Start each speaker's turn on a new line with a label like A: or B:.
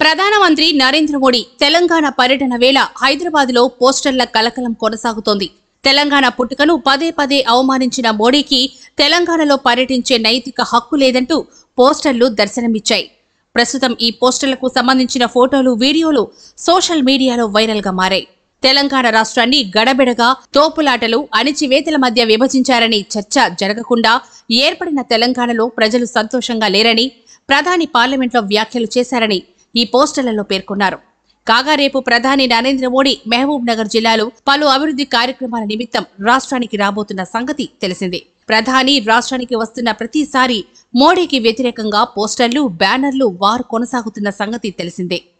A: ప్రధానమంత్రి నరేంద్ర మోడీ తెలంగాణ పర్యటన వేళ హైదరాబాద్లో పోస్టర్ల కలకలం కొనసాగుతోంది తెలంగాణ పుట్టుకను పదే పదే అవమానించిన మోడీకి తెలంగాణలో పర్యటించే నైతిక హక్కు లేదంటూ పోస్టర్లు దర్శనమిచ్చాయి ప్రస్తుతం ఈ పోస్టర్లకు సంబంధించిన ఫోటోలు వీడియోలు సోషల్ మీడియాలో వైరల్గా మారాయి తెలంగాణ రాష్ట్రాన్ని గడబిడగా తోపులాటలు అణిచివేతల మధ్య విభజించారని చర్చ జరగకుండా ఏర్పడిన తెలంగాణలో ప్రజలు సంతోషంగా లేరని ప్రధాని పార్లమెంట్లో వ్యాఖ్యలు చేశారని ఈ పోస్టర్లలో పేర్కొన్నారు కాగా రేపు ప్రధాని నరేంద్ర మోడీ మహబూబ్ నగర్ జిల్లాలో పలు అభివృద్ధి కార్యక్రమాల నిమిత్తం రాష్ట్రానికి రాబోతున్న సంగతి తెలిసిందే ప్రధాని రాష్ట్రానికి వస్తున్న ప్రతిసారి మోడీకి వ్యతిరేకంగా పోస్టర్లు బ్యానర్లు వారు కొనసాగుతున్న సంగతి తెలిసిందే